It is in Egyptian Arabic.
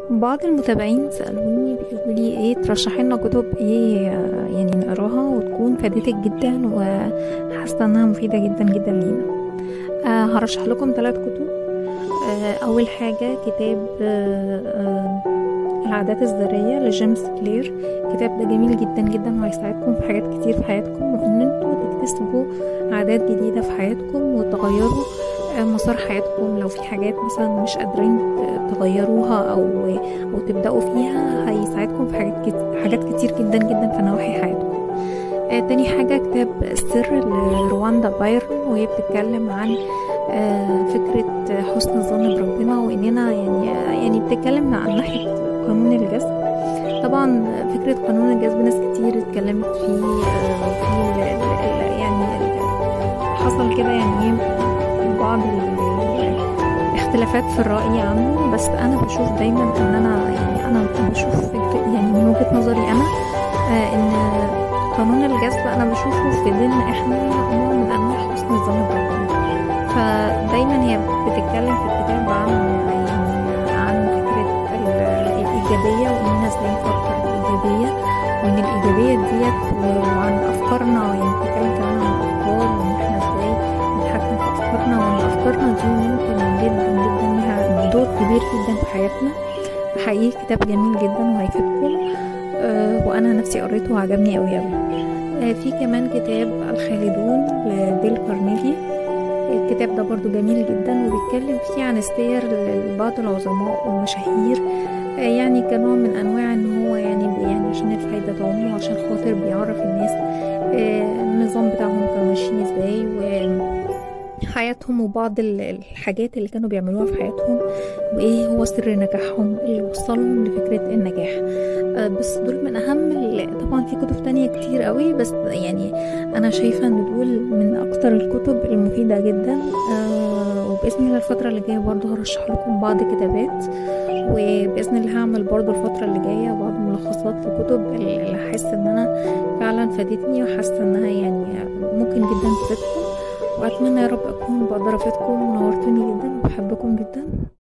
بعض المتابعين سألوني بيقولوا لي ايه ترشحي لنا كتب ايه آه، يعني نقراها وتكون فادتك جدا وحاسة انها مفيدة جدا جدا لينا آه هرشح لكم ثلاث كتب آه اول حاجة كتاب آه آه العادات الذرية لجيمس كلير الكتاب ده جميل جدا جدا وهيساعدكم في حاجات كتير في حياتكم وان انتوا تكتسبوا عادات جديدة في حياتكم وتغيروا آه، مسار حياتكم لو في حاجات مثلا مش قادرين ت- تغيروها او او تبداوا فيها هيساعدكم في حاجات كت- حاجات كتير جدا جدا في نواحي حياتكم آه، تاني حاجة كتاب السر لرواندا بايرن وهي بتتكلم عن آه، فكرة حسن الظن بربنا وإننا يعني يعني بتتكلم عن ناحية قانون الجذب طبعا فكرة قانون الجذب ناس كتير اتكلمت فيه آه، وفي ال- ال- ال- يعني ال- حصل كده يعني ايه بعض ال- الاختلافات في الرأي عنه بس أنا بشوف دايما إن أنا يعني أنا بشوف فكرة يعني من وجهة نظري أنا آه، إن قانون الجذب أنا بشوفه في ديننا إحنا نوع من أنواع حسن الظن بربنا فدايما هي بتتكلم في الكتاب عن يعني عن فكرة ال- الإيجابية وإننا إزاي نفكر الإيجابية وإن الإيجابية ديت وعن أفكارنا يعني بتتكلم كمان عن الأفكار وإن إحنا إزاي نتحكم في أفكارنا وإن أفكارنا دي ممكن جدا جدا ليها دور كبير جدا في حياتنا حقيقي كتاب جميل جدا وهيفيدكم آه، وأنا نفسي قريته وعجبني أوي أوي آه، في كمان كتاب الخالدون لديل كارنيجي الكتاب ده برضو جميل جدا وبيتكلم فيه عن السير لبعض العظماء والمشاهير آه، يعني كنوع من انواع ان هو يعني يعني عشان الفايده تعم وعشان خاطر بيعرف الناس آه، النظام بتاعهم كانوا ماشيين ازاي وحياتهم وبعض ال- الحاجات اللي كانوا بيعملوها في حياتهم وايه هو سر نجاحهم اللي وصلهم لفكره النجاح آه، بس دول من اهم ال- طبعا في كتب تانية كتير قوي بس يعني انا شايفه ان دول من اكتر الكتب المفيده جدا آه، وباذن الله الفتره اللي جايه برضه هرشح لكم بعض كتابات وباذن الله هعمل برضه الفتره اللي جايه بعض ملخصات لكتب اللي حاسه ان انا فعلا فادتني وحاسه انها يعني ممكن جدا تفيدكم واتمنى يا رب اكون بقدر افيدكم ونورتوني جدا وبحبكم جدا